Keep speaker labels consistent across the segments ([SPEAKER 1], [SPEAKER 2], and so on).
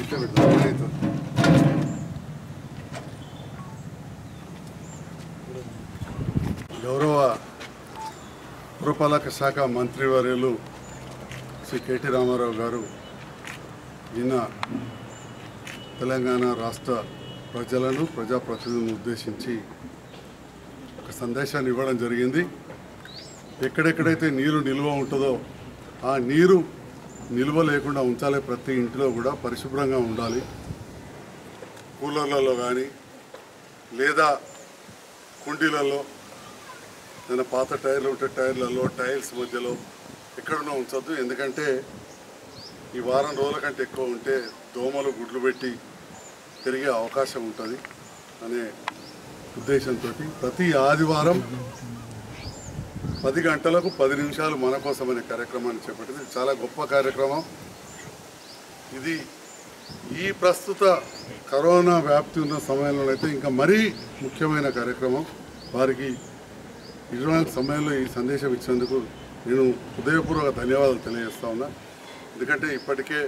[SPEAKER 1] ఇట్లా పెడతాం అవుతుంది గౌరవ పురపాలక శాఖ మంత్రివర్యులు శ్రీ కేటీ రామారావు గారు నిన్న తెలంగాణ రాష్ట్ర ప్రజలను ప్రజాప్రతినిధులను ఉద్దేశించి ఒక సందేశాన్ని ఇవ్వడం జరిగింది ఎక్కడెక్కడైతే నీరు నిల్వ ఉంటుందో ఆ నీరు నిల్వ లేకుండా ఉంచాలి ప్రతి ఇంటిలో కూడా పరిశుభ్రంగా ఉండాలి కూలర్లలో కానీ లేదా కుండీలలో ఏదైనా పాత టైర్లు ఉంటే టైర్లలో టైల్స్ మధ్యలో ఎక్కడున్నా ఉంచొద్దు ఎందుకంటే ఈ వారం రోజుల కంటే ఎక్కువ ఉంటే దోమలు గుడ్లు పెట్టి పెరిగే అవకాశం ఉంటుంది అనే ఉద్దేశంతో ప్రతి ఆదివారం పది గంటలకు పది నిమిషాలు మన కోసం అనే కార్యక్రమాన్ని చేపట్టింది ఇది చాలా గొప్ప కార్యక్రమం ఇది ఈ ప్రస్తుత కరోనా వ్యాప్తి ఉన్న సమయంలో అయితే ఇంకా మరీ ముఖ్యమైన కార్యక్రమం వారికి ఇటువంటి సమయంలో ఈ సందేశం ఇచ్చినందుకు నేను హృదయపూర్వక ధన్యవాదాలు తెలియజేస్తా ఉన్నా ఎందుకంటే ఇప్పటికే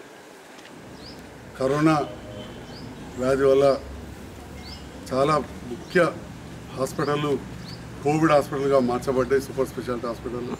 [SPEAKER 1] కరోనా వ్యాధి వల్ల చాలా ముఖ్య హాస్పిటళ్ళు కోవిడ్ హాస్పిటల్గా మార్చబడ్డాయి సూపర్ స్పెషాలిటీ హాస్పిటల్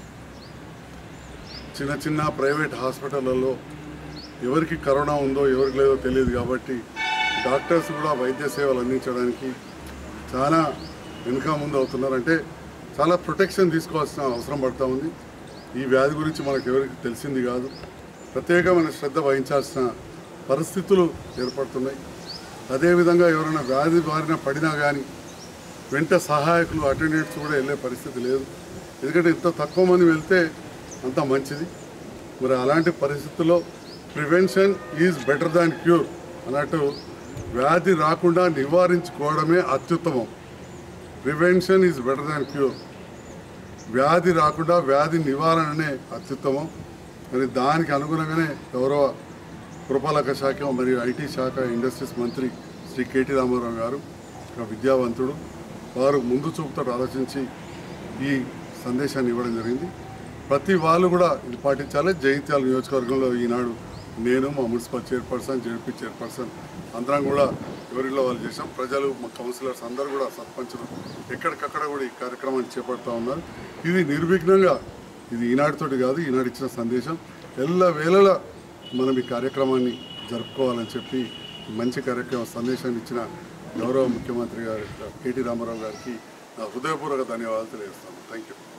[SPEAKER 1] చిన్న చిన్న ప్రైవేట్ హాస్పిటళ్ళల్లో ఎవరికి కరోనా ఉందో ఎవరికి లేదో తెలియదు కాబట్టి డాక్టర్స్ కూడా వైద్య సేవలు అందించడానికి చాలా వెనుక ముందు అవుతున్నారు అంటే చాలా ప్రొటెక్షన్ తీసుకోవాల్సిన అవసరం పడతా ఉంది ఈ వ్యాధి గురించి మనకు ఎవరికి తెలిసింది కాదు ప్రత్యేకమైన శ్రద్ధ వహించాల్సిన పరిస్థితులు ఏర్పడుతున్నాయి అదేవిధంగా ఎవరైనా వ్యాధి బారిన పడినా కానీ వెంట సహాయకులు అటెండెంట్స్ కూడా వెళ్ళే పరిస్థితి లేదు ఎందుకంటే ఇంత తక్కువ మంది వెళ్తే అంత మంచిది మరి అలాంటి పరిస్థితుల్లో prevention is better than cure అన్నట్టు వ్యాధి రాకుండా నివారించుకోవడమే అత్యుత్తమం prevention is better than cure వ్యాధి రాకుండా వ్యాధి నివారణనే అత్యుత్తమం మరి దానికి అనుగుణంగానే గౌరవ పురపాలక శాఖ మరియు ఐటీ శాఖ ఇండస్ట్రీస్ మంత్రి శ్రీ కేటీ రామారావు గారు ఒక విద్యావంతుడు వారు ముందు చూపుతో ఆలోచించి ఈ సందేశాన్ని ఇవ్వడం జరిగింది ప్రతి వాళ్ళు కూడా ఇది పాటించాలి జైత్యాల నియోజకవర్గంలో ఈనాడు నేను మా మున్సిపల్ చైర్పర్సన్ జడ్పీ చైర్పర్సన్ అందరం కూడా ఎవరిలో వాళ్ళు చేసాం ప్రజలు మా కౌన్సిలర్స్ అందరూ కూడా సర్పంచులు ఎక్కడికక్కడ కూడా ఈ కార్యక్రమాన్ని చేపడుతూ ఉన్నారు ఇది నిర్విఘ్నంగా ఇది ఈనాటితోటి కాదు ఈనాడు ఇచ్చిన సందేశం ఎల్ల వేళలా మనం ఈ కార్యక్రమాన్ని జరుపుకోవాలని చెప్పి మంచి కార్యక్రమం సందేశాన్ని ఇచ్చిన గౌరవ ముఖ్యమంత్రి గారు కేటీ రామారావు గారికి నా హృదయపూర్వక ధన్యవాదాలు తెలియజేస్తాను థ్యాంక్ యూ